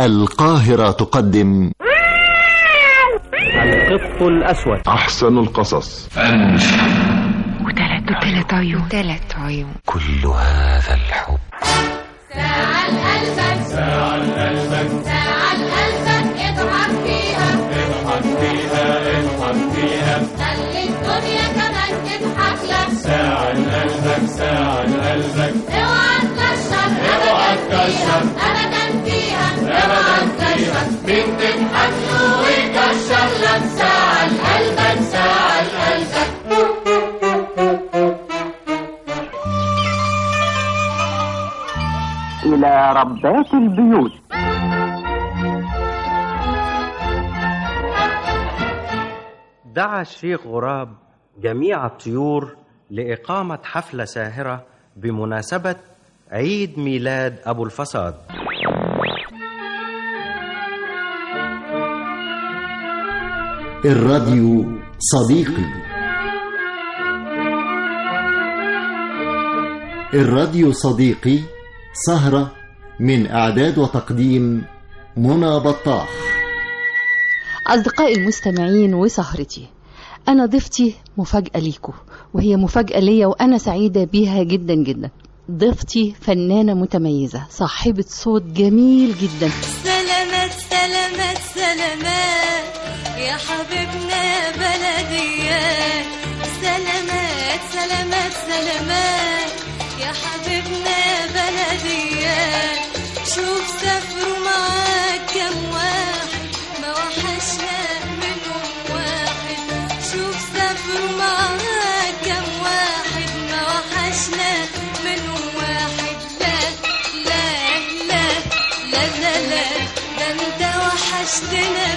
القاهرة تقدم القط الأسود أحسن القصص وثلاث وثلاث عيون وثلاث عيون كل هذا الحب ساعة لقلبك ساعة لقلبك ساعة لقلبك اضحك فيها اضحك فيها اضحك فيها خلي الدنيا كمان تضحك لك ساعة لقلبك ساعة لقلبك اوعى تكشر اوعى تكشر ابدا فيها اوعى تكشر مين تضحك له ويكشر لك ساعة لقلبك ساعة لقلبك إلى ربات البيوت دعا الشيخ غراب جميع الطيور لإقامة حفلة ساهرة بمناسبة عيد ميلاد أبو الفساد الراديو صديقي الراديو صديقي سهرة من إعداد وتقديم منى بطاح أصدقائي المستمعين وسهرتي أنا ضيفتي مفاجأة ليكم وهي مفاجأة ليا وأنا سعيدة بيها جدا جدا ضيفتي فنانة متميزة صاحبة صوت جميل جدا سلامات سلامات سلامات يا حبيبنا يا بلديات سلامات سلامات سلامات يا حبيبنا يا بلديات شوف سافروا معاك كم واحد ما وحشنا منهم واحد شوف سافروا معاك كم واحد ما وحشنا منهم واحد لا لا لا لا لا لا ده انت وحشتنا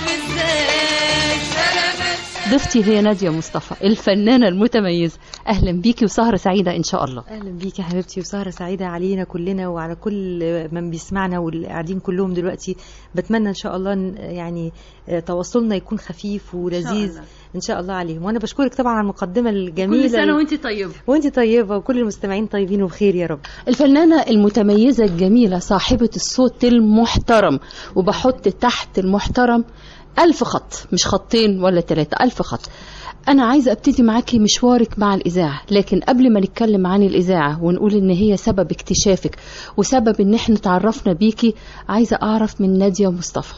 بالذات سلامات ضيفتي هي نادية مصطفى الفنانة المتميزة أهلا بيكي وسهرة سعيدة إن شاء الله اهلا بيك يا حبيبتي وسهره سعيده علينا كلنا وعلى كل من بيسمعنا واللي قاعدين كلهم دلوقتي بتمنى ان شاء الله إن- يعني آه، تواصلنا يكون خفيف ولذيذ الله. ان شاء الله عليهم وانا بشكرك طبعا على المقدمه الجميله كل سنة وانت طيبة وانت طيبه وكل المستمعين طيبين وبخير يا رب الفنانة المتميزة الجميلة صاحبة الصوت المحترم وبحط تحت المحترم ألف خط مش خطين ولا ثلاثة ألف خط أنا عايزة أبتدي معاكي مشوارك مع الإذاعة لكن قبل ما نتكلم عن الإذاعة ونقول إن هي سبب اكتشافك وسبب إن إحنا تعرفنا بيكي عايزة أعرف من نادية مصطفى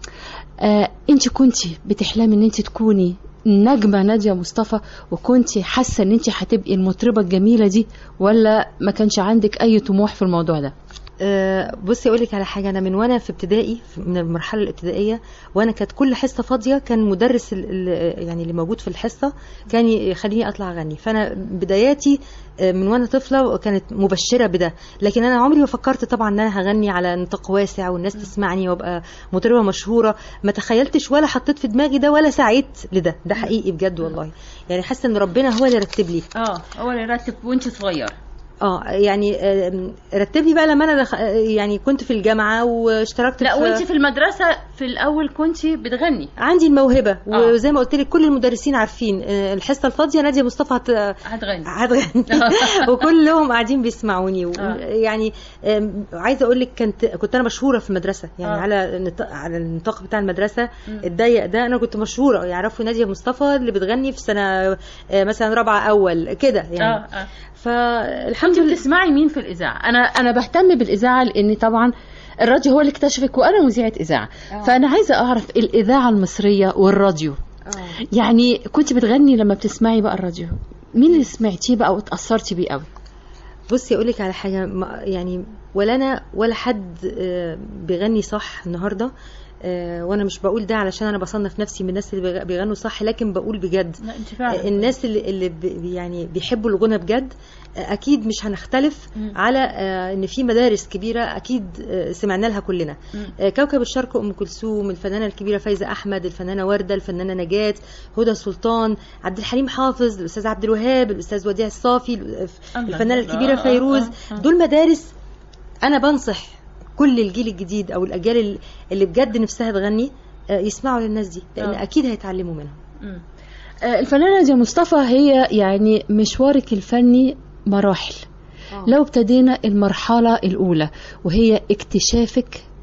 آه انت كنتي بتحلمي ان انت تكوني نجمة نادية مصطفى وكنتي حاسة ان انت هتبقي المطربة الجميلة دي ولا ما كانش عندك اي طموح في الموضوع ده آه، بصي اقول لك على حاجه انا من وانا في ابتدائي في- من المرحله الابتدائيه وانا كانت كل حصه فاضيه كان مدرس ال- ال- يعني اللي موجود في الحصه كان يخليني اطلع اغني فانا بداياتي آه، من وانا طفله كانت مبشره بده لكن انا عمري ما فكرت طبعا ان انا هغني على نطاق واسع والناس تسمعني وابقى مطربه مشهوره ما تخيلتش ولا حطيت في دماغي ده ولا سعيت لده ده حقيقي بجد والله يعني حاسه ان ربنا هو اللي رتب لي اه هو اللي رتب وانت صغير اه يعني آم، رتب لي بقى لما انا دخ... يعني كنت في الجامعه واشتركت لا في وانت في المدرسة في الاول كنتي بتغني عندي الموهبه آه. وزي ما قلت لك كل المدرسين عارفين آه، الحصه الفاضيه ناديه مصطفى هت... هتغني هتغني وكلهم قاعدين بيسمعوني و... آه. يعني آم، عايزه اقول لك كنت كنت انا مشهوره في المدرسه يعني آه. على النطاق على النطاق بتاع المدرسه الضيق ده انا كنت مشهوره يعرفوا ناديه مصطفى اللي بتغني في سنه آه، مثلا رابعه اول كده يعني اه اه فالحمد انت لله بتسمعي مين في الاذاعه انا انا بهتم بالاذاعه لان طبعا الراديو هو اللي اكتشفك وانا مذيعه اذاعه فانا عايزه اعرف الاذاعه المصريه والراديو آه. يعني كنت بتغني لما بتسمعي بقى الراديو مين اللي سمعتيه بقى واتاثرتي بيه قوي بصي اقول لك على حاجه ما- يعني ولا انا ولا حد آه، بيغني صح النهارده آه، وانا مش بقول ده علشان انا بصنف نفسي من الناس اللي بيغ- بيغنوا صح لكن بقول بجد لا انت آه، الناس اللي, اللي بي- يعني بيحبوا الغنى بجد آه، اكيد مش هنختلف مم. على آه، ان في مدارس كبيره اكيد آه، سمعنا لها كلنا مم. آه، كوكب الشرق ام كلثوم الفنانه الكبيره فايزه احمد الفنانه ورده الفنانه نجاه هدى سلطان عبد الحليم حافظ الاستاذ عبد الوهاب الاستاذ وديع الصافي الله، الفنانه الله. الكبيره آه، فيروز آه، آه. دول مدارس انا بنصح كل الجيل الجديد او الاجيال ال- اللي بجد نفسها تغني آه، يسمعوا للناس دي لان آه. اكيد هيتعلموا منهم مم. آه، الفنانه ناديه مصطفى هي يعني مشوارك الفني مراحل لو ابتدينا المرحله الاولى وهي اكتشافك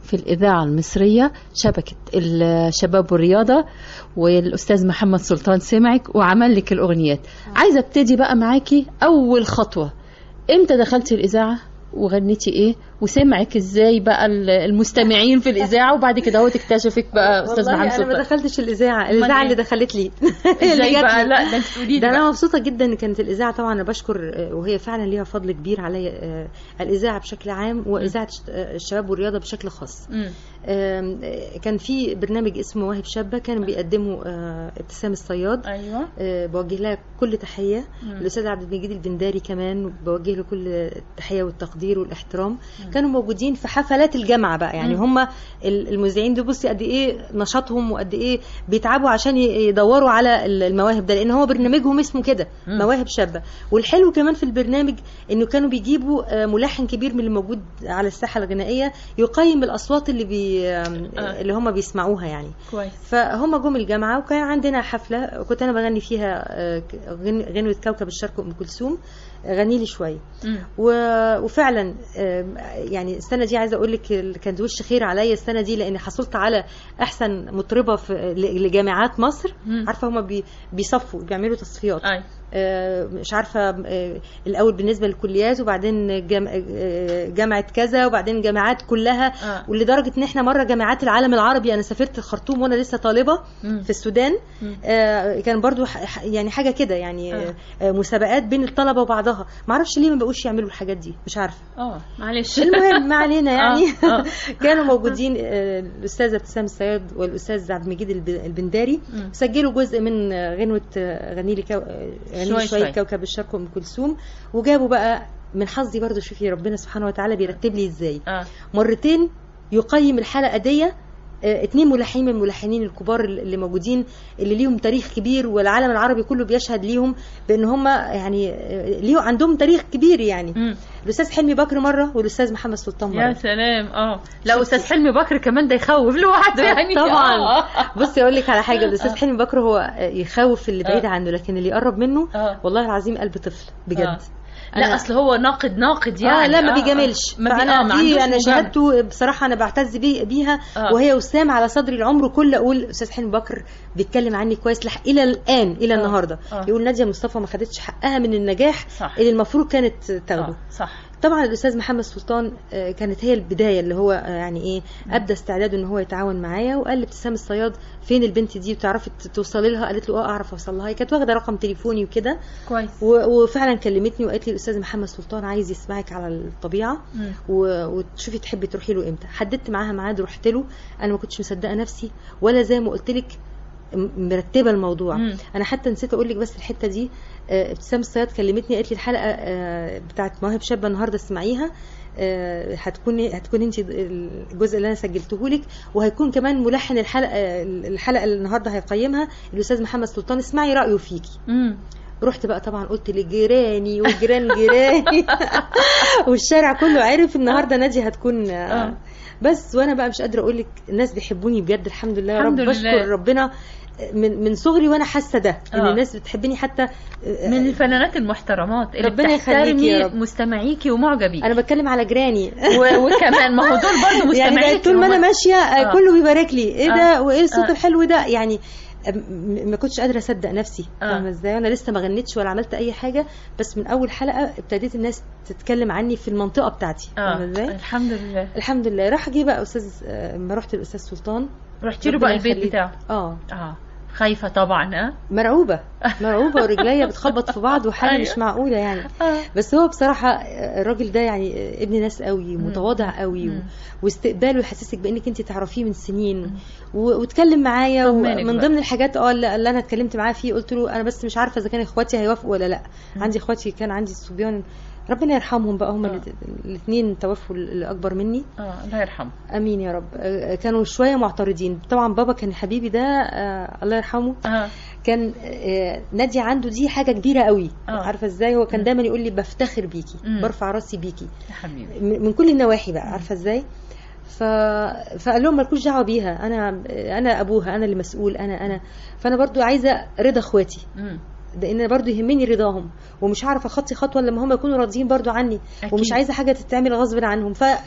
في الإذاعة المصرية شبكة الشباب والرياضة والأستاذ محمد سلطان سمعك وعمل لك الأغنيات عايزة ابتدي بقى معاكي أول خطوة امتى دخلتي الإذاعة وغنيتي ايه وسمعك ازاي بقى ال- المستمعين في الاذاعه وبعد كده هو تكتشفك بقى استاذ والله محمد انا ما سلطان دخلتش الاذاعه أمال الاذاعه إيه؟ اللي دخلت لي اللي ازاي جات بقى لي. لا ده انت تقولي لي ده بقى. انا مبسوطه جدا ان كانت الاذاعه طبعا انا بشكر آه، وهي فعلا ليها فضل كبير عليا آه، الاذاعه بشكل عام واذاعه ش- آه، الشباب والرياضه بشكل خاص مم. آم، آه، كان في برنامج اسمه مواهب شابه كانوا بيقدموا آه، ابتسام الصياد ايوه آه، بوجه لها كل تحيه مم. الاستاذ عبد المجيد البنداري كمان بوجه له كل التحيه والتقدير والاحترام كانوا موجودين في حفلات الجامعه بقى يعني مم. هم ال- المذيعين دول بصي قد ايه نشاطهم وقد ايه بيتعبوا عشان ي- يدوروا على ال- المواهب ده لان هو برنامجهم اسمه كده مم. مواهب شابه والحلو كمان في البرنامج انه كانوا بيجيبوا آه، ملحن كبير من اللي موجود على الساحه الغنائيه يقيم الاصوات اللي بي آم، آه. اللي هم بيسمعوها يعني كويس فهم جم الجامعه وكان عندنا حفله كنت انا بغني فيها آه، غن- غنوه كوكب الشرق ام كلثوم غني لي شويه مم. و- وفعلا آم، يعني السنه دي عايزه اقول لك ال- كانت وش خير عليا السنه دي لان حصلت على احسن مطربه في ل- لجامعات مصر مم. عارفه هما بي بيصفوا بيعملوا تصفيات اي آه، مش عارفه آه، الاول بالنسبه للكليات وبعدين جام- آه، جامعه كذا وبعدين جامعات كلها آه. ولدرجه ان احنا مره جامعات العالم العربي انا سافرت الخرطوم وانا لسه طالبه مم. في السودان مم. آه، كان برضو ح- ح- يعني حاجه كده يعني آه. آه، مسابقات بين الطلبه وبعضها ما اعرفش ليه ما بقوش يعملوا الحاجات دي مش عارفه اه معلش المهم ما علينا يعني آه، آه. كانوا موجودين آه، الاستاذه ابتسام السيد والاستاذ عبد المجيد الب- البنداري مم. سجلوا جزء من آه، غنوه آه، غني لي كو... آه، غني شوي لي شويه شوي. كوكب الشرق ام كلثوم وجابوا بقى من حظي برضو شوفي ربنا سبحانه وتعالى بيرتب لي ازاي اه مرتين يقيم الحلقه دي آه، اتنين ملحنين من الملحنين الكبار اللي موجودين اللي ليهم تاريخ كبير والعالم العربي كله بيشهد ليهم بان هم يعني آه، ليهم عندهم تاريخ كبير يعني مم. الاستاذ حلمي بكر مره والاستاذ محمد سلطان يا مره سلام اه لا استاذ حلمي بكر كمان ده يخوف لوحده يعني طبعا آه. بصي اقول لك على حاجه الاستاذ حلمي بكر هو يخوف اللي بعيد آه. عنه لكن اللي يقرب منه آه. والله العظيم قلب طفل بجد آه. لا أنا- اصل هو ناقد ناقد يعني اه لا ما آه، بيجاملش آه. ما بي... فانا آه ما دي عندوش انا مجاملة. شهادته بصراحه انا بعتز بي بيها آه. وهي وسام على صدري العمر كله اقول استاذ حلمي بكر بيتكلم عني كويس لح... الى الان الى آه. النهارده آه. يقول ناديه مصطفى ما خدتش حقها من النجاح صح. اللي المفروض كانت تاخده آه. صح طبعا الاستاذ محمد سلطان آه، كانت هي البدايه اللي هو آه، يعني ايه ابدا استعداده ان هو يتعاون معايا وقال لابتسام الصياد فين البنت دي وتعرفي ت- توصلي لها قالت له اه اعرف اوصل لها هي كانت واخده رقم تليفوني وكده كويس و- وفعلا كلمتني وقالت لي الاستاذ محمد سلطان عايز يسمعك على الطبيعه مم. و- وتشوفي تحبي تروحي له امتى حددت معاها ميعاد رحت له انا ما كنتش مصدقه نفسي ولا زي ما قلت لك م- مرتبه الموضوع مم. انا حتى نسيت اقول لك بس الحته دي آه، ابتسام الصياد كلمتني قالت لي الحلقه آه، بتاعت مواهب شابه النهارده اسمعيها آه، هتكون هتكون انت الجزء اللي انا سجلته لك وهيكون كمان ملحن الحلقه الحلقه اللي النهارده هيقيمها الاستاذ محمد سلطان اسمعي رايه فيكي مم. رحت بقى طبعا قلت لجيراني وجيران جيراني والشارع كله عرف النهارده ناديه هتكون آه. بس وانا بقى مش قادره اقول لك الناس بيحبوني بجد الحمد لله يا الحمد رب لله. بشكر ربنا من من صغري وانا حاسه ده ان آه. الناس بتحبني حتى من الفنانات المحترمات اللي ربنا يخليكي بتحترمي يا رب. مستمعيكي ومعجبيك انا بتكلم على جيراني و- وكمان ما هو دول برضه يعني مستمعيكي بقيت طول ما انا هم- ماشيه آه. آه. كله بيبارك لي ايه ده آه. وايه الصوت آه. الحلو ده يعني م- م- ما كنتش قادره اصدق نفسي آه. فاهمه ازاي انا لسه ما غنيتش ولا عملت اي حاجه بس من اول حلقه ابتديت الناس تتكلم عني في المنطقه بتاعتي فاهمه اه ازاي الحمد لله الحمد لله راح جه بقى استاذ آه، لما رحت الاستاذ سلطان رحتي له ربنا بقى البيت يخليه. بتاعه اه اه خايفه طبعا اه مرعوبه مرعوبه ورجليا بتخبط في بعض وحاجه أيوة. مش معقوله يعني آه. بس هو بصراحه آه، الراجل ده يعني آه، ابن ناس قوي متواضع قوي و- مم. واستقباله يحسسك بانك انت تعرفيه من سنين و- واتكلم معايا طمنك ومن بقى. ضمن الحاجات اه اللي اللي انا اتكلمت معاه فيه قلت له انا بس مش عارفه اذا كان اخواتي هيوافقوا ولا لا عندي اخواتي كان عندي الصبيان ربنا يرحمهم بقى هم آه. الاثنين توفوا اللي اكبر مني اه الله يرحمه امين يا رب آه، كانوا شويه معترضين طبعا بابا كان حبيبي ده آه، الله يرحمه اه كان آه، نادية عنده دي حاجة كبيرة قوي آه. عارفة ازاي هو كان دايما يقول لي بفتخر بيكي مم. برفع راسي بيكي يا حبيبي من من كل النواحي بقى عارفة ازاي ف... فقال لهم مالكوش دعوه بيها انا انا ابوها انا اللي مسؤول انا انا فانا برضو عايزه رضا اخواتي مم. لان برضو يهمني رضاهم ومش هعرف اخطي خطوه لما هم يكونوا راضيين برضو عني أكيد. ومش عايزه حاجه تتعمل غصب عنهم ف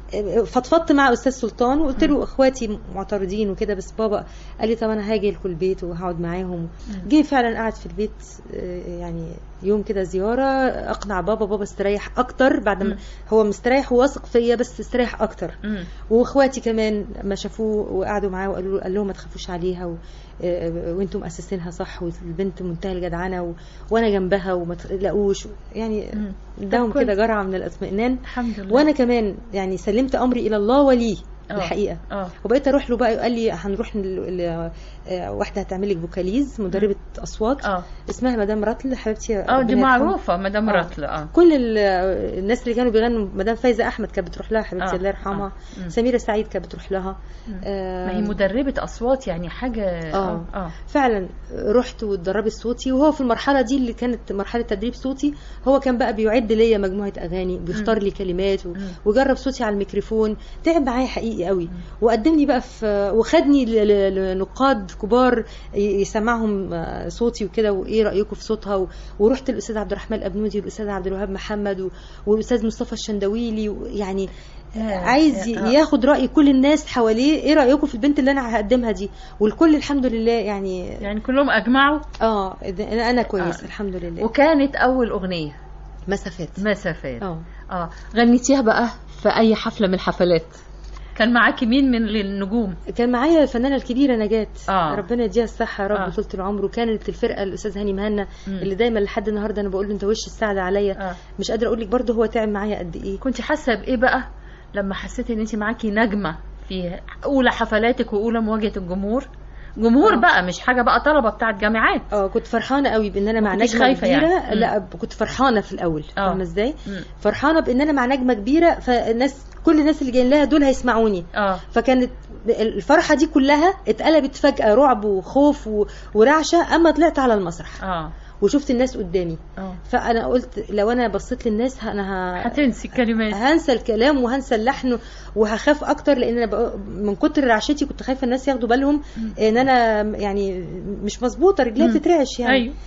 فضفضت مع استاذ سلطان وقلت له اخواتي معترضين وكده بس بابا قال لي طب انا هاجي لكم البيت وهقعد معاهم جه فعلا قعد في البيت آه، يعني يوم كده زياره اقنع بابا بابا استريح اكتر بعد ما هو مستريح وواثق فيا بس استريح اكتر مم. واخواتي كمان ما شافوه وقعدوا معاه وقالوا له قال لهم ما تخافوش عليها و... آه، وانتم مؤسسينها صح والبنت منتهى الجدعنه و... وانا جنبها وما تقلقوش يعني مم. اداهم طب كده كويس. جرعه من الاطمئنان الحمد لله وانا كمان يعني سلمت امري الى الله وليه آه. الحقيقه اه وبقيت اروح له بقى قال لي هنروح ل- ل- آه، واحده هتعمل لك فوكاليز مدربه اصوات اه اسمها مدام رتل حبيبتي اه دي ربنا يرحمها. معروفه مدام آه. رتل اه كل ال- الناس اللي كانوا بيغنوا مدام فايزه احمد كانت بتروح لها حبيبتي آه. الله يرحمها آه. مم. سميره سعيد كانت بتروح لها آه، ما هي مدربه اصوات يعني حاجه آه. اه فعلا رحت واتدربت صوتي وهو في المرحله دي اللي كانت مرحله تدريب صوتي هو كان بقى بيعد ليا مجموعه اغاني بيختار لي كلمات و- وجرب صوتي على الميكروفون تعب معايا حقيقي قوي وقدمني بقى في وخدني ل- ل- لنقاد كبار ي- يسمعهم آه، صوتي وكده وايه رايكم في صوتها و- ورحت الاستاذ عبد الرحمن الابنودي والاستاذ عبد الوهاب محمد و- والاستاذ مصطفى الشندويلي يعني عايز ي- آه. ياخد راي كل الناس حواليه ايه رايكم في البنت اللي انا هقدمها دي والكل الحمد لله يعني يعني كلهم اجمعوا اه ده- انا انا كويس آه. الحمد لله وكانت اول اغنيه مسافات مسافات اه اه غنيتيها بقى في اي حفله من الحفلات كان معاكي مين من النجوم كان معايا الفنانه الكبيره نجاة آه. ربنا يديها الصحه يا رب آه. طولة العمر وكانت الفرقه الاستاذ هاني مهنا مم. اللي دايما لحد النهارده انا بقول له انت وش السعد عليا آه. مش قادره اقول لك برده هو تعب معايا قد ايه كنت حاسه بايه بقى لما حسيتي ان انت معاكي نجمه في اولى حفلاتك واولى مواجهه الجمهور جمهور آه. بقى مش حاجه بقى طلبه بتاعت جامعات اه كنت فرحانه قوي بان انا مع كنتيش نجمه خايفة كبيره يعني؟ مم. لا كنت فرحانه في الاول آه. فاهمه ازاي مم. فرحانه بان انا مع نجمه كبيره فالناس كل الناس اللي جايين لها دول هيسمعوني اه فكانت الفرحه دي كلها اتقلبت فجاه رعب وخوف و- ورعشه اما طلعت على المسرح اه وشفت الناس قدامي اه فانا قلت لو انا بصيت للناس انا ه... هتنسي الكلمات هنسى الكلام وهنسى اللحن وهخاف اكتر لان انا بق... من كتر رعشتي كنت خايفه الناس ياخدوا بالهم ان انا يعني مش مظبوطه رجليها مم. بتترعش يعني ايوه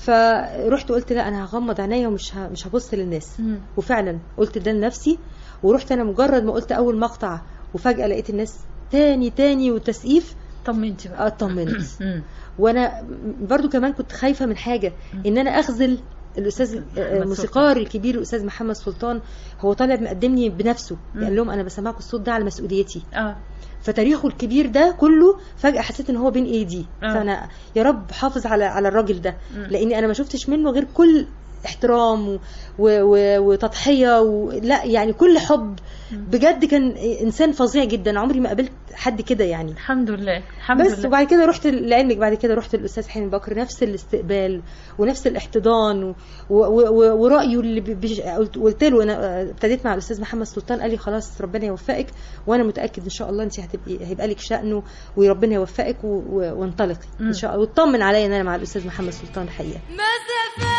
فرحت قلت لا انا هغمض عينيا ومش ه... مش هبص للناس مم. وفعلا قلت ده لنفسي ورحت انا مجرد ما قلت اول مقطع وفجاه لقيت الناس تاني تاني وتسقيف طمنتي بقى اطمنت مم. وانا برضو كمان كنت خايفه من حاجه ان انا اخذل الاستاذ الموسيقار الكبير الاستاذ محمد سلطان هو طالع مقدمني بنفسه قال لهم انا بسمعكم الصوت ده على مسؤوليتي اه فتاريخه الكبير ده كله فجاه حسيت ان هو بين ايدي آه. فانا يا رب حافظ على على الراجل ده مم. لاني انا ما شفتش منه غير كل احترام و... و... و... وتضحيه و... لا يعني كل حب بجد كان انسان فظيع جدا عمري ما قابلت حد كده يعني الحمد لله الحمد بس لله وبعد كده رحت لعلمك بعد كده رحت للاستاذ حلمي بكر نفس الاستقبال ونفس الاحتضان و... و... و... ورايه اللي ب... بج... قلت... قلت له انا ابتديت مع الاستاذ محمد سلطان قال لي خلاص ربنا يوفقك وانا متاكد ان شاء الله انت هتبقي هيبقى لك شأنه وربنا يوفقك و... و... وانطلقي ان شاء الله واطمن عليا ان انا مع الاستاذ محمد سلطان الحقيقه مسافات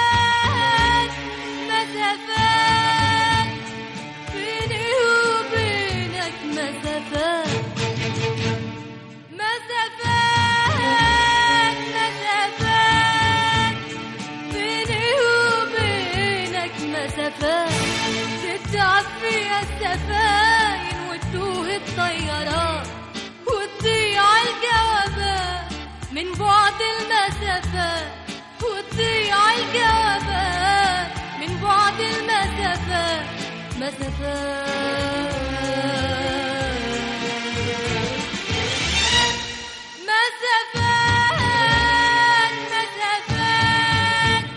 مسافات بيني وبينك مسافات مسافات مسافات بيني وبينك مسافات تتعب فيها السفاين وتتوه الطيارات وتضيع الجوابات من بعد المسافات وتضيع الجوابات من بعد المسافات مسافات مسافات مسافات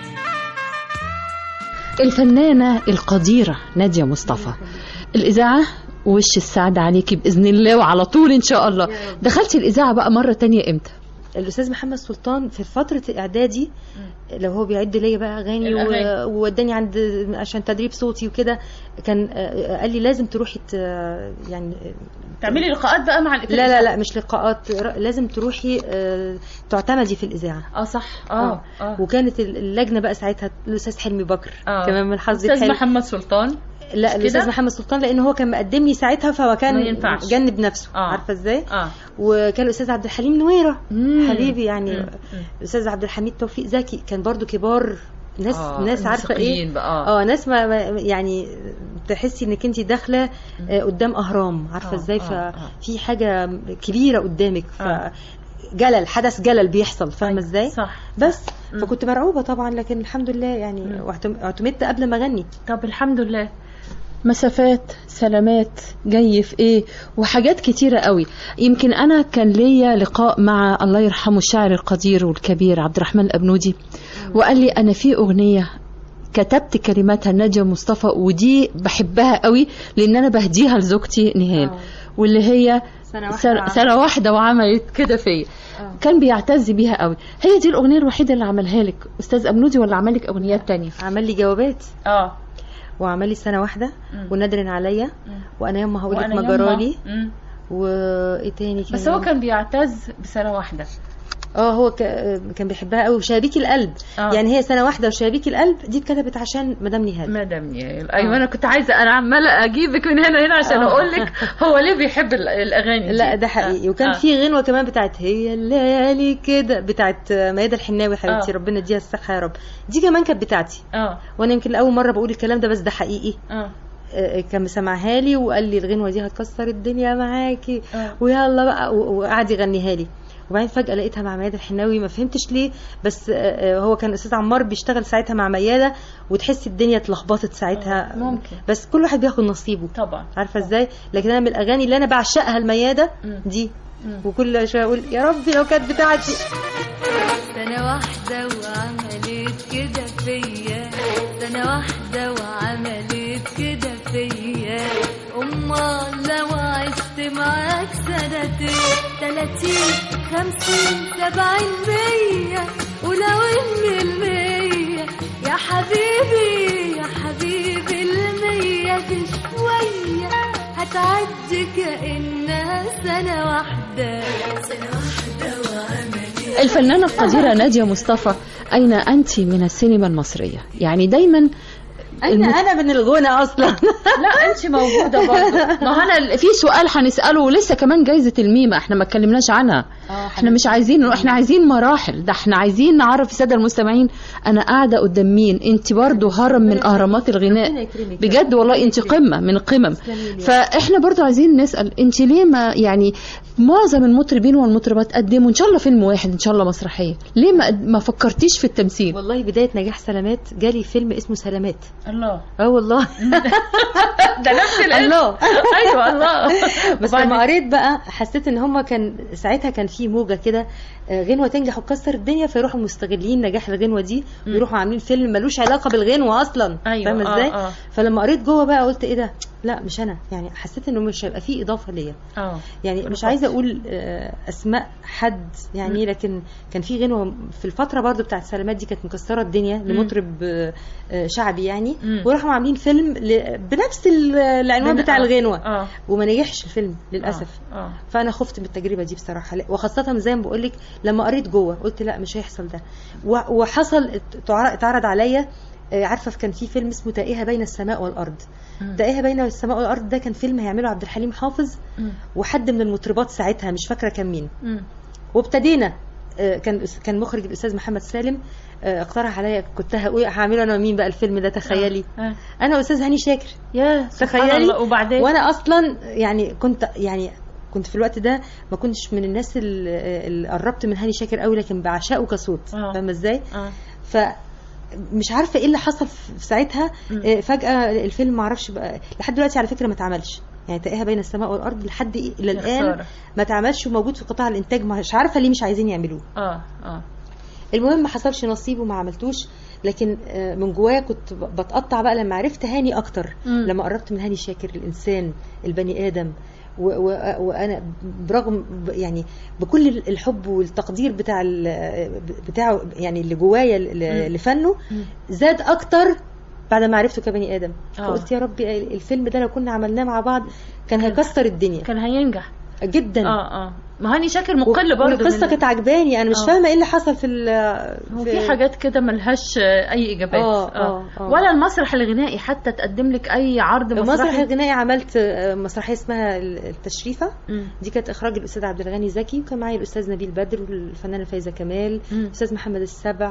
الفنانة القديرة نادية مصطفى الإذاعة وش السعد عليكي بإذن الله وعلى طول إن شاء الله دخلتي الإذاعة بقى مرة تانية إمتى؟ الاستاذ محمد سلطان في فتره اعدادي لو هو بيعد ليا بقى اغاني و- الأغاني. ووداني عند عشان تدريب صوتي وكده كان آه، قال لي لازم تروحي ت- يعني تعملي لقاءات بقى مع الإذاعة. لا لا لا مش لقاءات ر- لازم تروحي آه، تعتمدي في الاذاعه اه صح اه اه وكانت اللجنه بقى ساعتها الاستاذ حلمي بكر آه. كمان من حظي استاذ الحلو محمد سلطان لا كده؟ الاستاذ محمد سلطان لان هو كان مقدمني ساعتها فهو ما كان ينفعش. جنب نفسه آه. عارفه ازاي اه وكان الاستاذ عبد الحليم نويره مم. حبيبي يعني مم. الاستاذ عبد الحميد توفيق زكي كان برضو كبار ناس آه، ناس عارفه ايه الموسيقيين بقى، آه. اه ناس ما ما- يعني تحسي انك انت داخله آه، قدام اهرام عارفه آه، ازاي آه، آه. ففي حاجه كبيره قدامك ف آه. جلل حدث جلل بيحصل فاهمه أيوة، ازاي صح بس مم. فكنت مرعوبه طبعا لكن الحمد لله يعني مم. واعتم- اعتمدت قبل ما اغني طب الحمد لله مسافات سلامات جاي في ايه وحاجات كتيرة قوي يمكن انا كان ليا لقاء مع الله يرحمه الشاعر القدير والكبير عبد الرحمن الابنودي وقال لي انا في اغنية كتبت كلماتها نجا مصطفى ودي بحبها قوي لان انا بهديها لزوجتي نهال آه. واللي هي سنه سنة, سنة واحدة وعملت كده فيا آه. كان بيعتز بيها قوي هي دي الأغنية الوحيدة اللي عملها لك أستاذ أبنودي ولا عمل لك أغنيات تانية عمل لي جوابات اه وعمل لي سنه واحده مم. ونادر عليا مم. وانا ياما هقول لك وأنا ما يما- جرالي مم. وايه تاني كمان بس هو كان بيعتز بسنة واحدة اه هو ك... كان بيحبها قوي وشبابيك القلب آه. يعني هي سنه واحده وشبابيك القلب دي اتكتبت عشان مدام نهال مدام نيال ايوه انا كنت عايزه انا عماله اجيبك من هنا هنا عشان آه. اقول لك هو ليه بيحب ال- الاغاني لا دي. ده حقيقي آه. وكان آه. في غنوه كمان بتاعت هي الليالي كده بتاعت ميادة الحناوي حبيبتي آه. ربنا يديها الصحه يا رب دي كمان كانت بتاعتي اه وانا يمكن لاول مره بقول الكلام ده بس ده حقيقي اه آه، كان مسمعها لي وقال لي الغنوه دي هتكسر الدنيا معاكي آه. ويلا بقى و- وقعد يغنيها لي وبعدين فجاه لقيتها مع ميادة الحناوي ما فهمتش ليه بس آه، آه، هو كان استاذ عمار بيشتغل ساعتها مع ميادة وتحسي الدنيا اتلخبطت ساعتها آه، ممكن. بس كل واحد بياخد نصيبه طبعا عارفه ازاي لكن انا من الاغاني اللي انا بعشقها الميادة مم. دي مم. وكل شويه اقول يا ربي لو كانت بتاعتي سنة واحدة وعملت كده فيا سنة واحدة وعملت كده فيا أمال لو عشت معاك سنتين تلاتين خمسين سبعين مية ولو إن المية يا حبيبي يا حبيبي المية دي شوية هتعدي كأنها سنة واحدة سنة واحدة وعملت الفنانة القديرة نادية مصطفى أين أنت من السينما المصرية يعني دايما انا انا من الغنى اصلا لا انت موجوده برضه ما هو انا في سؤال هنساله ولسه كمان جايزه الميمه احنا ما اتكلمناش عنها احنا مش عايزين احنا عايزين مراحل ده احنا عايزين نعرف الساده المستمعين انا قاعده قدام مين انت برضه هرم من اهرامات ربنا الغناء يكرمك. بجد والله انت قمه من القمم تسلمي لي. فاحنا برضه عايزين نسال انت ليه ما يعني معظم المطربين والمطربات قدموا ان شاء الله فيلم واحد ان شاء الله مسرحيه ليه ما ما فكرتيش في التمثيل والله بدايه نجاح سلامات جالي فيلم اسمه سلامات الله اه والله ده نفس الله ايوه الله بس لما قريت بقى حسيت ان هما كان ساعتها كان في موجه كده آه، غنوه تنجح وتكسر الدنيا فيروحوا مستغلين نجاح الغنوه دي ويروحوا عاملين فيلم ملوش علاقه بالغنوه اصلا أيوة، فاهمه آه، ازاي آه. فلما قريت جوه بقى قلت ايه ده لا مش انا يعني حسيت انه مش هيبقى فيه اضافه ليا اه يعني مش عايزه اقول آه، اسماء حد يعني لكن كان في غنوه في الفتره برضو بتاعت سلامات دي كانت مكسره الدنيا لمطرب آه، آه، شعبي يعني مم. وراحوا عاملين فيلم ل- بنفس ال- العنوان بن- بتاع آه، الغنوه اه وما نجحش الفيلم للاسف اه آه. فانا خفت من التجربه دي بصراحه لا- وخاصه زي ما بقول لك لما قريت جوه قلت لا مش هيحصل ده و- وحصل ات- اتعرض عليا آه، عارفه كان في فيلم اسمه تائهه بين السماء والارض مم. تائهه بين السماء والارض ده كان فيلم هيعمله عبد الحليم حافظ مم. وحد من المطربات ساعتها مش فاكره كان مين مم. وابتدينا آه، كان كان مخرج الاستاذ محمد سالم آه، اقترح عليا كنت هقول هعمله انا ومين بقى الفيلم ده تخيلي آه. انا واستاذ هاني شاكر يا سبحان تخيلي الله وبعدين وانا اصلا يعني كنت يعني كنت في الوقت ده ما كنتش من الناس اللي اللي قربت من هاني شاكر قوي لكن بعشقه كصوت آه. فاهمه ازاي اه ف مش عارفه ايه اللي حصل في ساعتها مم. آه، فجاه الفيلم ما اعرفش بقى لحد دلوقتي على فكره ما اتعملش يعني تلاقيها بين السماء والارض لحد إيه الى يا الان خسارة. ما اتعملش وموجود في قطاع الانتاج مش عارفه ليه مش عايزين يعملوه اه اه المهم ما حصلش نصيب وما عملتوش لكن آه، من جوايا كنت ب- بتقطع بقى لما عرفت هاني اكتر مم. لما قربت من هاني شاكر الانسان البني ادم و- و- وانا برغم ب- يعني بكل الحب والتقدير بتاع ال- بتاعه يعني اللي جوايا ل- مم. لفنه مم. زاد اكتر بعد ما عرفته كبني ادم آه. فقلت يا ربي الفيلم ده لو كنا عملناه مع بعض كان هيكسر الدنيا كان هينجح جدا اه اه ما هاني شاكر مقل برضه والقصه من- كانت عجباني انا مش آه. فاهمه ايه اللي حصل في ال هو في حاجات كده ملهاش آه، اي اجابات آه، آه، آه. ولا المسرح الغنائي حتى تقدم لك اي عرض المسرح مسرحي الغنائي عملت آه، مسرحيه اسمها التشريفه مم. دي كانت اخراج الاستاذ عبد الغني زكي وكان معايا الاستاذ نبيل بدر والفنانه فايزه كمال مم. الاستاذ محمد السبع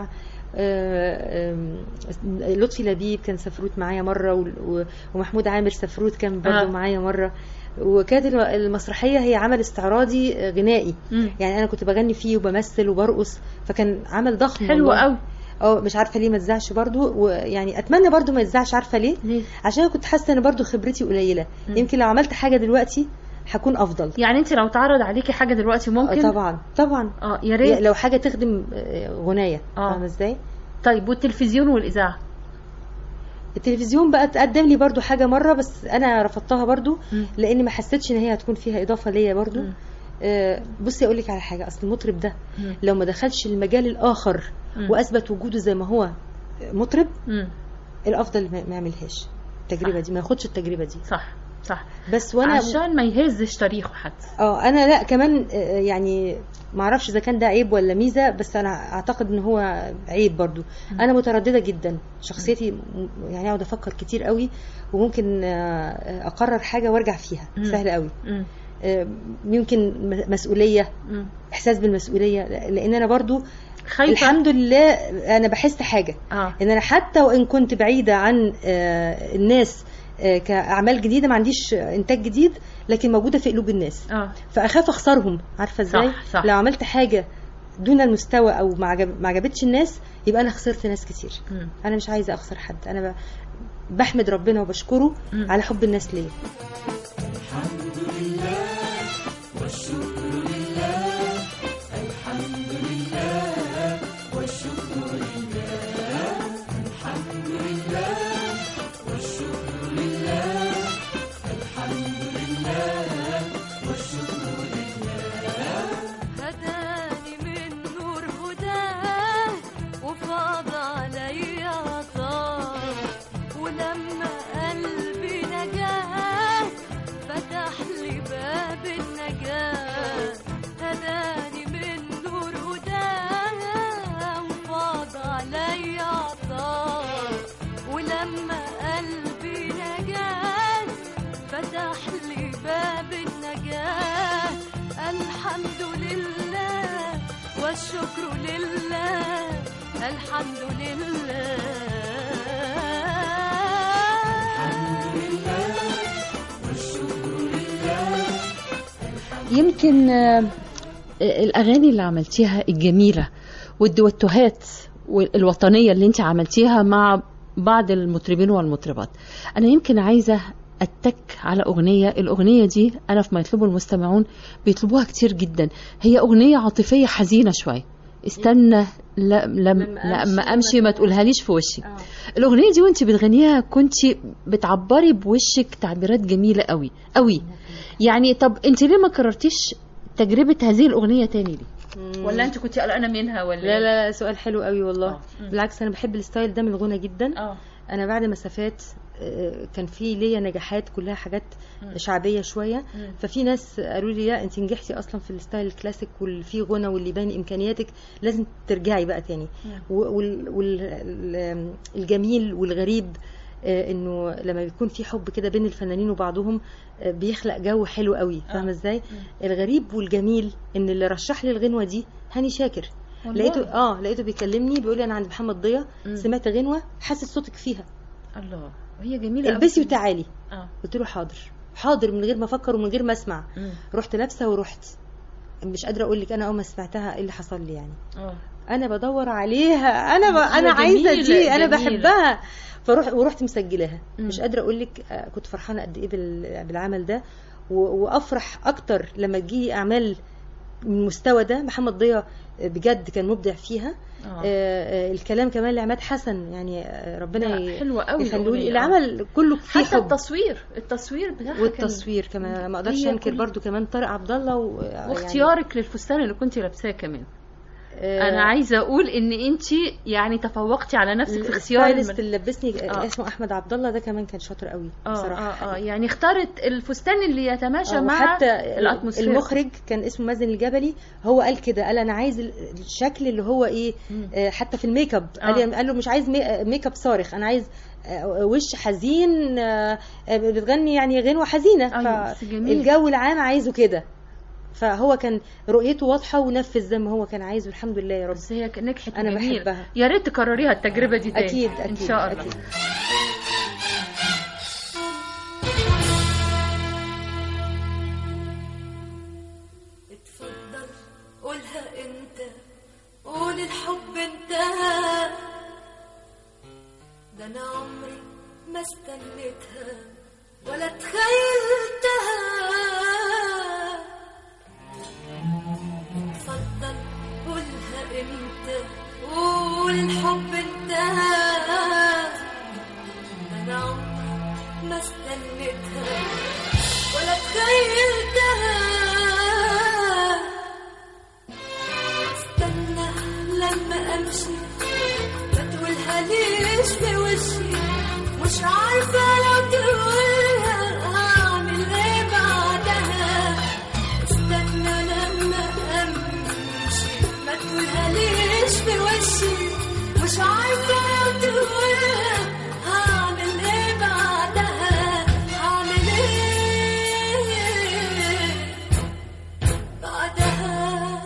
آه، آم، لطفي لبيب كان سفروت معايا مره و- و- ومحمود عامر سفروت كان برضه آه. معايا مره وكانت الم- المسرحيه هي عمل استعراضي آه، غنائي مم. يعني انا كنت بغني فيه وبمثل وبرقص فكان عمل ضخم حلو والله. قوي اه مش عارفه ليه ما اتذاعش برضو ويعني اتمنى برضو ما يتذاعش عارفه ليه ليه؟ عشان أنا كنت حاسه ان برضو خبرتي قليله مم. يمكن لو عملت حاجه دلوقتي هكون افضل يعني انت لو اتعرض عليكي حاجه دلوقتي آه، ممكن طبعا طبعا اه يا ريت لو حاجه تخدم آه، غنايه آه. فاهمه ازاي طيب والتلفزيون والاذاعه التلفزيون بقى تقدم لي برضو حاجه مره بس انا رفضتها برضو مم. لاني ما حسيتش ان هي هتكون فيها اضافه ليا برضو مم. آه، بصي اقول لك على حاجه اصل المطرب ده مم. لو ما دخلش المجال الاخر مم. واثبت وجوده زي ما هو مطرب مم. الافضل ما ما يعملهاش التجربه صح. دي ما ياخدش التجربه دي صح صح بس وانا عشان ما يهزش تاريخه حتى اه انا لا كمان آه، يعني ما اعرفش اذا كان ده عيب ولا ميزه بس انا اعتقد ان هو عيب برضو انا متردده جدا شخصيتي م- يعني اقعد افكر كتير قوي وممكن آه، اقرر حاجه وارجع فيها مم. سهل قوي مم. آه، يمكن م- مسؤوليه مم. احساس بالمسؤوليه لان انا برضو خايفه الحمد لله انا بحس حاجه اه ان انا حتى وان كنت بعيده عن آه، الناس آه، كاعمال جديده ما عنديش انتاج جديد لكن موجوده في قلوب الناس اه فاخاف اخسرهم عارفه ازاي صح، صح. لو عملت حاجه دون المستوى او ما عجب- ما عجبتش الناس يبقى انا خسرت ناس كتير مم. انا مش عايزه اخسر حد انا ب- بحمد ربنا وبشكره مم. على حب الناس ليا هداني من نور هداه وفاض علي عطاه ولما قلبي نجاه فتح لي باب النجاة هداني من نور هداه وفاض علي عطاه ولما قلبي نجاه فتح لي باب النجاة الحمد لله والشكر لله الحمد لله يمكن آه، الاغاني اللي عملتيها الجميله والدوتوهات الوطنيه اللي انت عملتيها مع بعض المطربين والمطربات انا يمكن عايزه اتك على اغنيه الاغنيه دي انا في ما يطلبه المستمعون بيطلبوها كتير جدا هي اغنيه عاطفيه حزينه شويه استنى لا لم لما امشي ما تقولهاليش في وشي الاغنيه دي وانت بتغنيها كنت بتعبري بوشك تعبيرات جميله قوي قوي يعني طب انت ليه ما كررتيش تجربه هذه الاغنيه تاني ليه ولا انت كنت قلقانه منها ولا لا لا لا سؤال حلو قوي والله آه. مم. بالعكس انا بحب الستايل ده من الغنى جدا اه انا بعد مسافات آه، كان في ليا نجاحات كلها حاجات شعبيه شويه مم. ففي ناس قالوا لي لا انت نجحتي اصلا في الستايل الكلاسيك واللي فيه غنى واللي يبان امكانياتك لازم ترجعي بقى تاني والجميل والغريب آه، انه لما بيكون في حب كده بين الفنانين وبعضهم آه، بيخلق جو حلو قوي فاهمه ازاي الغريب والجميل ان اللي رشح لي الغنوه دي هاني شاكر والله. لقيته اه لقيته بيكلمني بيقول لي انا عند محمد ضياء مم. سمعت غنوه حاسس صوتك فيها الله وهي جميله البسي قوي. وتعالي اه قلت له حاضر حاضر من غير ما افكر ومن غير ما اسمع مم. رحت لابسه ورحت مش قادره اقول لك انا اول ما سمعتها ايه اللي حصل لي يعني اه انا بدور عليها انا ب... هي انا عايزه جميلة، دي انا جميلة. بحبها فروح ورحت مسجلاها مم. مش قادره اقول لك آه، كنت فرحانه قد ايه بال... بالعمل ده و... وافرح اكتر لما تجي اعمال من المستوى ده محمد ضياء آه، بجد كان مبدع فيها اه آه، آه، الكلام كمان لعماد حسن يعني آه، ربنا لا، ي- حلوة قوي يخليه الأغنية، لي آه. العمل كله فيه حتى حب التصوير التصوير بتاعها والتصوير كمان ما اقدرش هي انكر كل- برضو كمان طارق عبد الله و... كان واختيارك للفستان اللي كنت لابساه كمان يعني انا عايزه اقول ان انت يعني تفوقتي على نفسك في اختيار الستايلست المد- اللي لبسني آه. اسمه احمد عبد الله ده كمان كان شاطر قوي اه بصراحه اه اه يعني اختارت الفستان اللي يتماشى آه، مع وحتى الاتموسفير المخرج كان اسمه مازن الجبلي هو قال كده قال انا عايز ال- الشكل اللي هو ايه مم. آه، حتى في الميك اب آه. قال, قال له مش عايز مي- ميك اب صارخ انا عايز آه، وش حزين آه، آه، بتغني يعني غنوه حزينه أيوة، بس جميل. فالجو العام عايزه كده فهو كان رؤيته واضحه ونفذ زي ما هو كان عايزه الحمد لله يا رب بس هي نجحت أنا جميل. بحبها. يا ريت تكرريها التجربه دي تاني اكيد ان اكيد شاء الله أكيد. اتفضل قولها انت قول الحب انتهى ده انا عمري ما استنيتها ولا تخيلتها اتفضل قولها انت قول الحب انتهى ده انا عمري ما استنيتها ولا تخيلتها استنى لما امشي ما تقولها ليش في وشي مش عارفة لو تقولها اعمل ايه بعدها استنى لما امشي ما تقولها ليش في وشي مش عارفة لو تقولها هعمل ايه بعدها هعمل ايه بعدها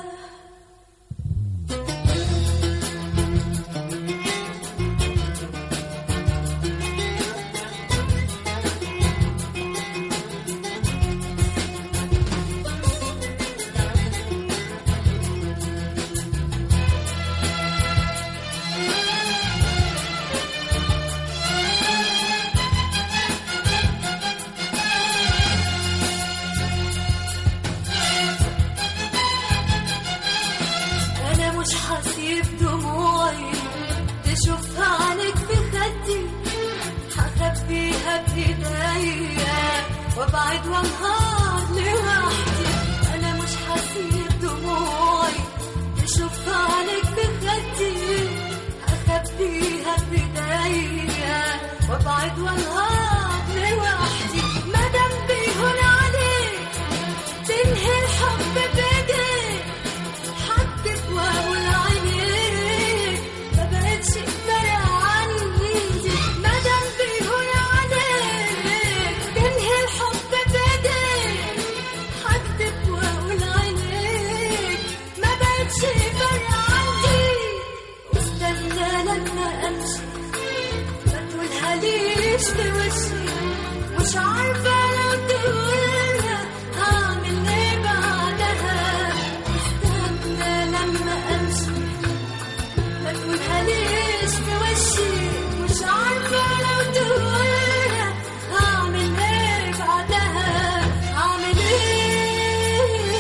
انا مش هسيب دموعي تشوفها عنك في خدي هخبيها بايديا وابعد وانهار لوحدي انا مش هسيب دموعي تشوفها عنك في خدي هخبيها بايديا وابعد وانهار لوحدي مادام بيهون عليك تنهي الحب بايديك حبك واقول عينيك ما بقتش فارق عندي مادام بيهون عليك تنهي الحب بايديك حبك واقول عينيك ما بقتش فارق عندي واستنى لما امشي ما تقولها ليش في وشي مش عارفة لو تقولها هعمل ايه بعدها استنى لما امشي ما تقولها ليش في وشي مش عارفة لو تقولها هعمل ايه بعدها هعمل ايه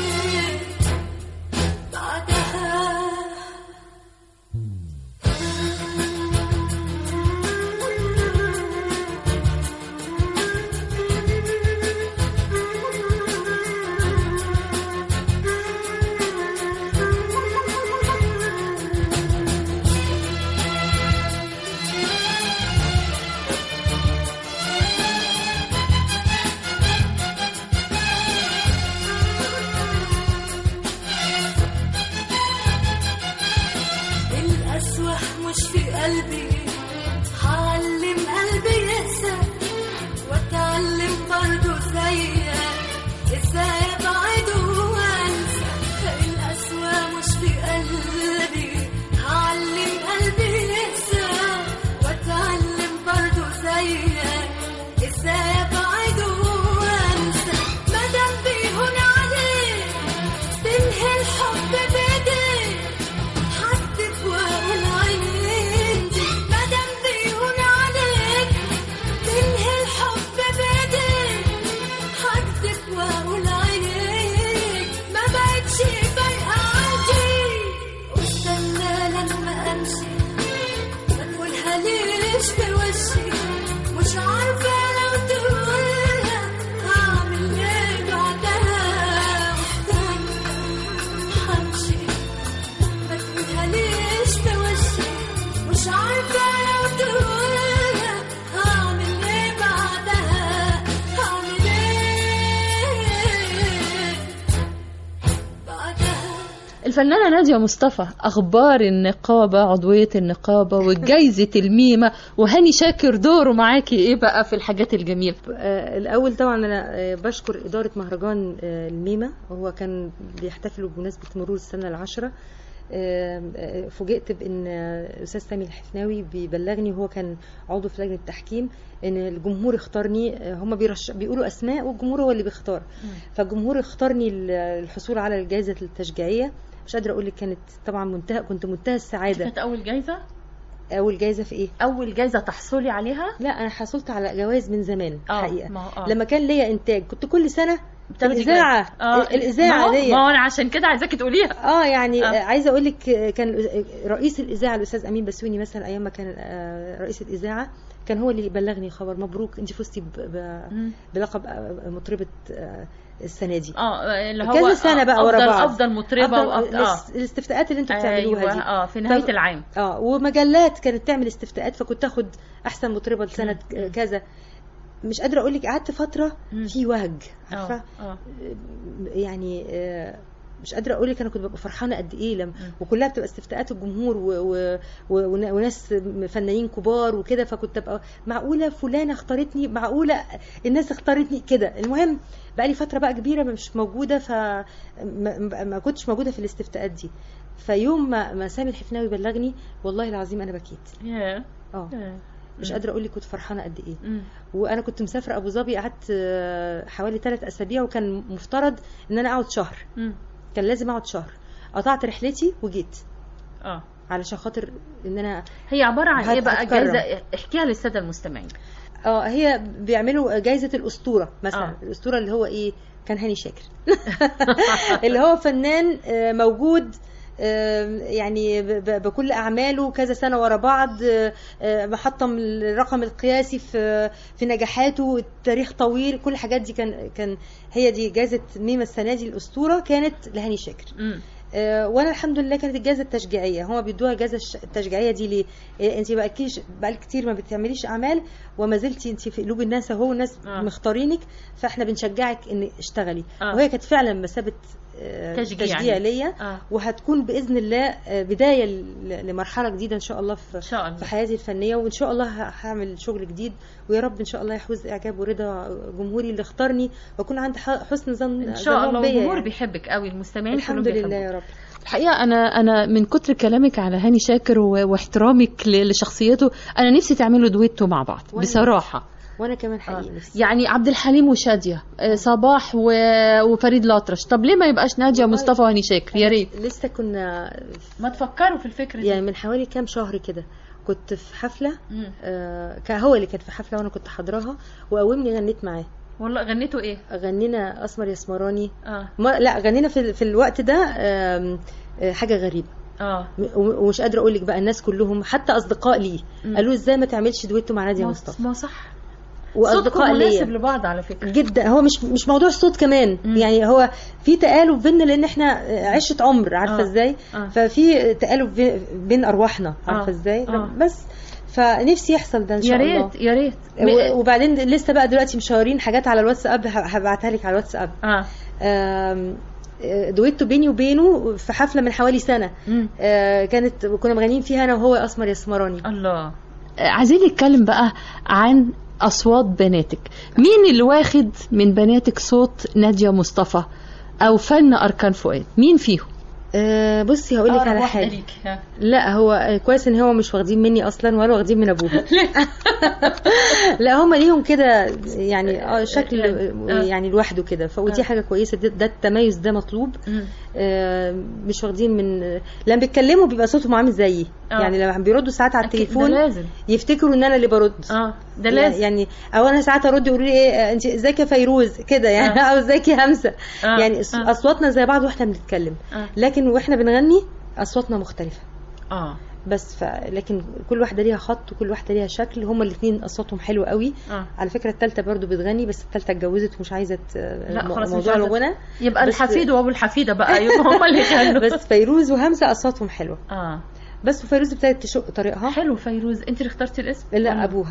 بعدها الأسوح مش في قلبي هعلم قلبي يقسى واتعلم برضه زيك ازاي ابعد وانسى الأسوأ مش في قلبي هعلم قلبي يقسى واتعلم برضه زيك ازاي ابعد وانسى مادام بيهون عليك تنهي الحب بايديك حدك واقول عيني الفنانة نادية مصطفى أخبار النقابة عضوية النقابة وجايزة الميمة وهاني شاكر دوره معاكي إيه بقى في الحاجات الجميلة آه، الأول طبعا أنا آه، بشكر إدارة مهرجان آه، الميمة هو كان بيحتفلوا بمناسبة مرور السنة العاشرة آه، آه، فوجئت بان آه، الاستاذ سامي الحفناوي بيبلغني وهو كان عضو في لجنه التحكيم ان الجمهور اختارني آه، هم بيرش بيقولوا اسماء والجمهور هو اللي بيختار فالجمهور اختارني للحصول على الجائزه التشجيعيه مش قادره اقول لك كانت طبعا منتهى كنت منتهى السعاده كانت أول جايزة اول جائزه في ايه أول جايزة تحصلي عليها لا انا حصلت على جوائز من زمان آه، حقيقه ما هو- آه. لما كان ليا انتاج كنت كل سنه بتاخدي الاذاعه جايزة. آه، الاذاعه ما هو- دي ما هو أنا عشان كده عايزاكي تقوليها اه يعني آه. آه. عايزه اقول لك آه، كان رئيس الاذاعه الاستاذ امين بسوني مثلا ايام ما كان آه، رئيس الاذاعه كان هو اللي يبلغني خبر مبروك انت فزتي ب- ب- مم. بلقب آه، مطربه آه، السنه دي اه اللي هو كذا سنه بقى ورا أفضل بعض أفضل مطربة أفضل وأفضل آه. الاس- الاستفتاءات اللي انتوا بتعملوها أيوة دي اه في نهاية ف- العام اه ومجلات كانت تعمل استفتاءات فكنت اخد احسن مطربه لسنه مم. كذا مش قادره اقول لك قعدت فتره مم. في وهج اه عارفه اه يعني آه، مش قادره اقول لك انا كنت ببقى فرحانه قد ايه لما مم. وكلها بتبقى استفتاءات الجمهور و... و... و... ون- وناس فنانين كبار وكده فكنت ابقى معقوله فلانه اختارتني معقوله الناس اختارتني كده المهم بقى لي فتره بقى كبيره مش موجوده ف ما, ما- ما كنتش موجوده في الاستفتاءات دي فيوم ما, ما سامي الحفناوي بلغني والله العظيم انا بكيت ياه. اه ياه. مش مم. قادره اقول لك كنت فرحانه قد ايه مم. وانا كنت مسافره ابو ظبي قعدت آه، حوالي ثلاث اسابيع وكان مفترض ان انا اقعد شهر مم. كان لازم اقعد شهر قطعت رحلتي وجيت اه علشان خاطر ان انا هي عبارة عن ايه هت- بقى هتكرم. جايزة احكيها للسادة المستمعين اه هي بيعملوا جايزه الاسطوره مثلا آه. آه. الاسطوره اللي هو ايه كان هاني شاكر اللي هو فنان آه، موجود آه، يعني ب- ب- بكل اعماله كذا سنه ورا بعض آه، آه، محطم الرقم القياسي في في نجاحاته التاريخ طويل كل الحاجات دي كان كان هي دي جائزه ميمه السنه دي الاسطوره كانت لهاني شاكر مم. آه، وانا الحمد لله كانت الجائزه التشجيعيه هما بيدوها الجائزه الش- التشجيعيه دي ليه آه، انت بقالكيش بقالك كتير ما بتعمليش اعمال وما زلتي انت في قلوب الناس اهو الناس آه. مختارينك فاحنا بنشجعك ان اشتغلي آه. وهي كانت فعلا مسابه آه، تشجيع تشجيع يعني. ليا اه وهتكون باذن الله آه، بدايه ل- لمرحله جديده ان شاء الله في ان شاء الله في حياتي الفنيه وان شاء الله ه- هعمل شغل جديد ويا رب ان شاء الله يحوز اعجاب ورضا جمهوري اللي اختارني واكون عندي ح- حسن ظن ان شاء ظنهم الله بيا الجمهور يعني. بيحبك قوي المستمعين الحمد كلهم لله بيحبوك. يا رب الحقيقة أنا أنا من كتر كلامك على هاني شاكر و- واحترامك ل- لشخصيته أنا نفسي تعملوا دويتو مع بعض وأنا بصراحة وانا كمان آه. حقيقي نفسي يعني عبد الحليم وشادية آه، صباح و- وفريد الأطرش طب ليه ما يبقاش نادية والله مصطفى وهاني شاكر يا ريت لسه كنا ما تفكروا في الفكرة يعني من حوالي كام شهر كده كنت في حفله مم. آه كان هو اللي كان في حفله وانا كنت حاضراها وقومني غنيت معاه والله غنيتوا إيه غنينا اسمر يا اسمراني اه ما لا غنينا في, في الوقت ده آم، آه حاجه غريبه اه م- ومش قادره اقول لك بقى الناس كلهم حتى اصدقاء لي مم. قالوا ازاي ما تعملش دويتو مع ناديه ما- مصطفى ما صح صوتكم واصدقاء مناسب ليا لبعض على فكرة جدا هو مش مش موضوع الصوت كمان مم. يعني هو في تآلف بينا لان احنا عشره عمر عارفه آه. ازاي آه. ففي تآلف بي- بين ارواحنا عارفه آه. ازاي آه. بس فنفسي يحصل ده ان يا شاء الله ريت يا ريت و- وبعدين لسه بقى دلوقتي مشاورين حاجات على الواتساب ه- هبعتها لك على الواتساب اه آم، آه، دويتو بيني وبينه في حفله من حوالي سنه مم. آه، كانت كنا مغنيين فيها انا وهو اسمر يا اسمراني الله عايزين نتكلم بقى عن اصوات بناتك مين اللي واخد من بناتك صوت نادية مصطفى او فن اركان فؤاد مين فيهم آه، بصي هقول لك على حاجه لا هو كويس ان هو مش واخدين مني اصلا ولا واخدين من ابوها لا هم ليهم كده يعني اه شكل آه. يعني لوحده كده فودي آه. حاجه كويسه ده, ده التميز ده مطلوب مم. آه، مش واخدين من لما بيتكلموا بيبقى صوتهم عامل زيي آه. يعني لما بيردوا ساعات على أكيد، التليفون ده لازم يفتكروا ان انا اللي برد اه ده لازم يعني او انا ساعات ارد يقولوا لي ايه انت ازيك يا فيروز كده يعني آه. او ازيك يا همسه آه. يعني أص- آه. اصواتنا زي بعض واحنا بنتكلم آه. لكن واحنا بنغني اصواتنا مختلفه اه بس ف... لكن كل واحده ليها خط وكل واحده ليها شكل هما الاثنين اصواتهم حلوه قوي اه على فكره الثالثه برضو بتغني بس الثالثه اتجوزت ومش عايزه ت- لا، مو- خلاص مش موضوع عايزة. الغنى يبقى بس- الحفيد وابو الحفيده بقى يبقى هما اللي يغنوا بس فيروز وهمسه اصواتهم حلوه اه بس وفيروز ابتدت تشق طريقها حلو فيروز انت اللي اخترتي الاسم لا ولا؟ ابوها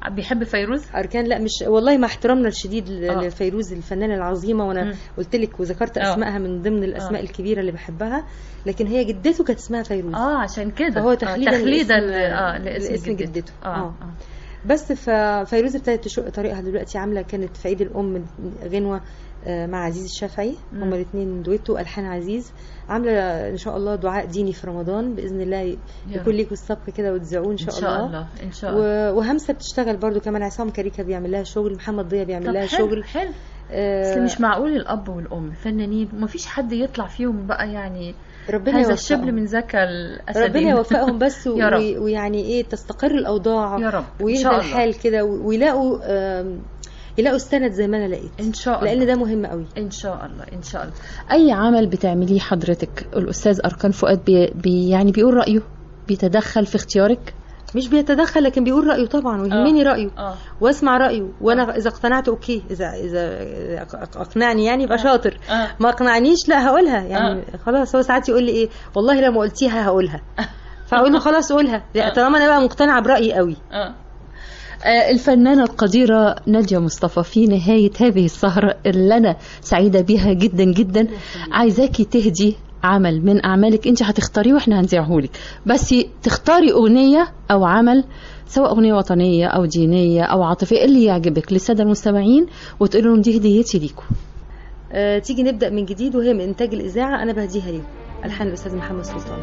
بيحب فيروز اركان لا مش والله مع احترامنا الشديد ل- آه. لفيروز الفنانه العظيمه وانا مم. قلت لك وذكرت آه. اسمائها من ضمن الاسماء آه. الكبيره اللي بحبها لكن هي جدته كانت اسمها فيروز اه عشان كده فهو آه، تخليدا تخليدا لاسم- ل- اه لاسم, لاسم جدته, جدته. اه, آه. آه. بس ففيروز ابتدت تشق طريقها دلوقتي عامله كانت في عيد الام غنوه آه، مع عزيز الشافعي مم. هما الاثنين دويتو الحان عزيز عامله ان شاء الله دعاء ديني في رمضان باذن الله ي- يا يكون رب. ليكوا السبق كده وتذاعوه ان شاء, ان شاء الله ان شاء الله و- وهمسه بتشتغل برضو كمان عصام كاريكا بيعمل لها شغل محمد ضيا بيعمل طب لها حلو شغل حلو آه، اصل مش معقول الاب والام فنانين ومفيش حد يطلع فيهم بقى يعني ربنا هذا الشبل يوفقهم. من ذكى الاسدين ربنا يوفقهم بس و... يا رب. وي- ويعني ايه تستقر الاوضاع يا رب ان ويهدى شاء الله الحال كده و- ويلاقوا آم، يلاقوا السند زي ما انا لقيت ان شاء الله لان ده مهم قوي ان شاء الله ان شاء الله اي عمل بتعمليه حضرتك الاستاذ اركان فؤاد بي بي يعني بيقول رايه بيتدخل في اختيارك مش بيتدخل لكن بيقول رايه طبعا ويهمني رايه اه واسمع رايه وانا اذا اقتنعت اوكي اذا اذا أق- اقنعني يعني يبقى شاطر اه ما اقنعنيش لا هقولها يعني خلاص هو ساعات يقول لي ايه والله لما قلتيها هقولها فاقول له خلاص قولها لا، آه. طالما انا بقى مقتنعه برايي قوي اه آه، الفنانة القديرة نادية مصطفى في نهاية هذه السهرة اللي أنا سعيدة بيها جدا جدا عايزاكي تهدي عمل من أعمالك أنت هتختاريه وإحنا هنذيعهولك بس تختاري أغنية أو عمل سواء أغنية وطنية أو دينية أو عاطفية اللي يعجبك للسادة المستمعين وتقول لهم دي هديتي ليكم أه تيجي نبدا من جديد وهي من انتاج الاذاعه انا بهديها ليكم الحان الاستاذ محمد سلطان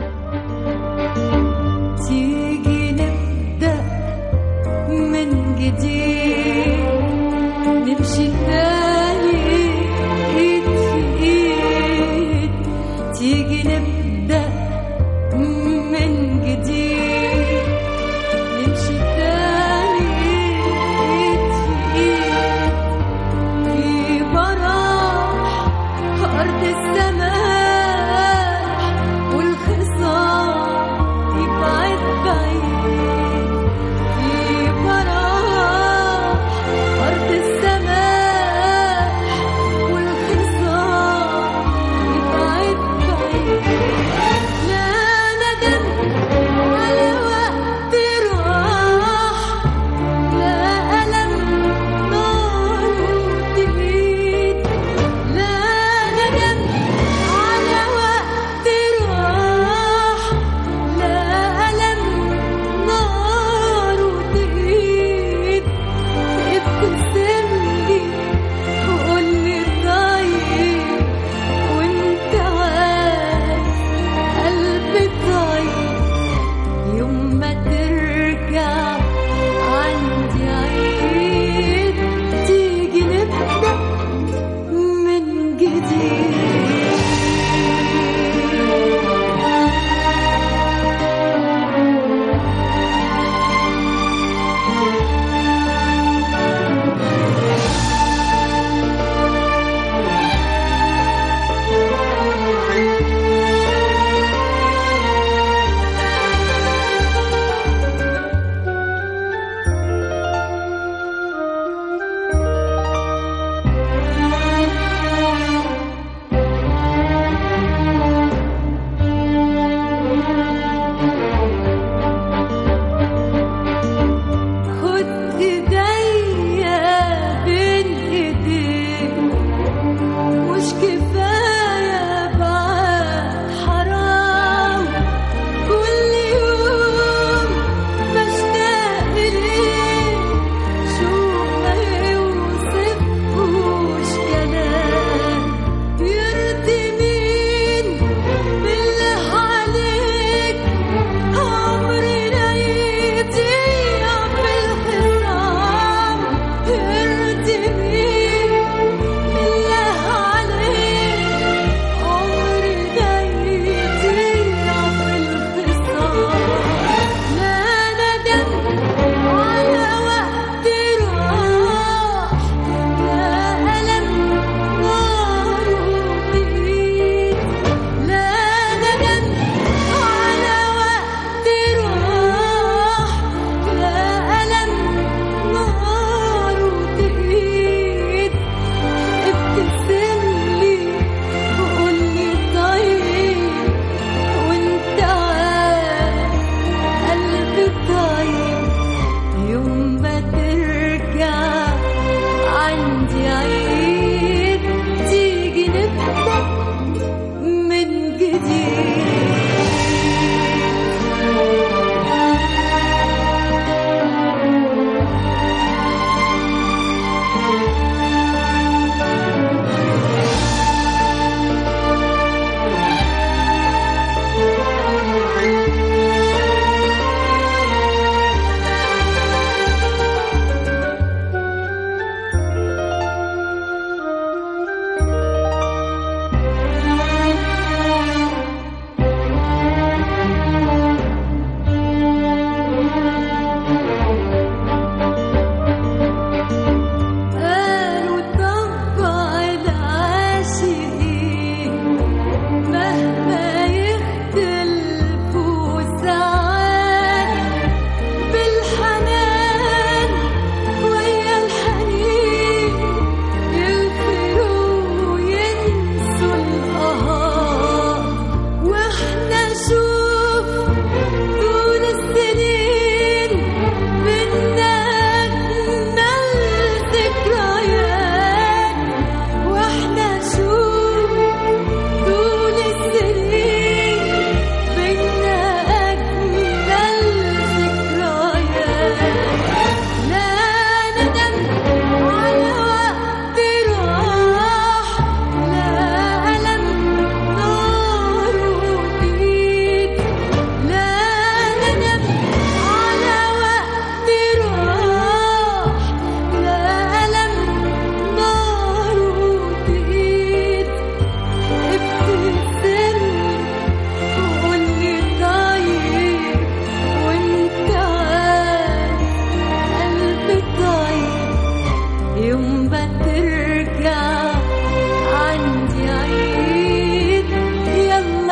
تيجي نبدأ من جديد نمشي تاني ايد في ايد تيجي نبدأ من جديد نمشي تاني ايد في ايد في براح أرض السماح والخصام يبعد بعيد في براح أرض السماح والخصام يبعد بعيد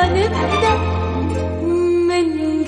يلا نبدأ من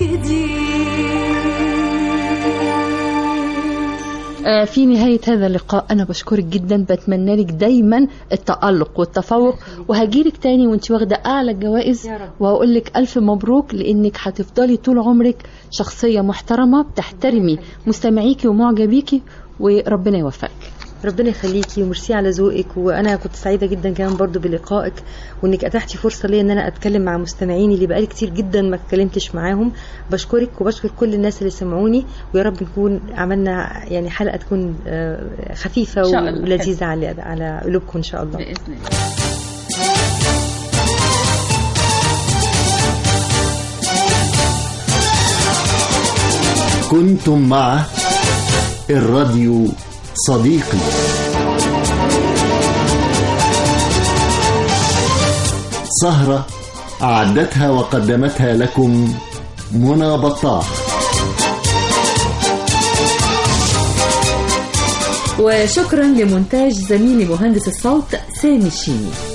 جديد آه، في نهاية هذا اللقاء أنا بشكرك جدا بتمنى لك دايما التألق والتفوق وهجيلك تاني وانت واخدة أعلى الجوائز يا رب. وهقول لك ألف مبروك لأنك هتفضلي طول عمرك شخصية محترمة بتحترمي مستمعيكي ومعجبيكي وربنا يوفقك ربنا يخليكي وميرسي على ذوقك وانا كنت سعيده جدا كمان برضو بلقائك وانك اتحتي فرصه ليا ان انا اتكلم مع مستمعيني اللي بقالي كتير جدا ما اتكلمتش معاهم بشكرك وبشكر كل الناس اللي سمعوني ويا رب نكون عملنا يعني حلقه تكون آه، خفيفه إن شاء الله. ولذيذه على على قلوبكم ان شاء الله بإذن الله كنتم مع الراديو صديقي سهرة أعدتها وقدمتها لكم منى بطاح وشكرا لمونتاج زميلي مهندس الصوت سامي الشيني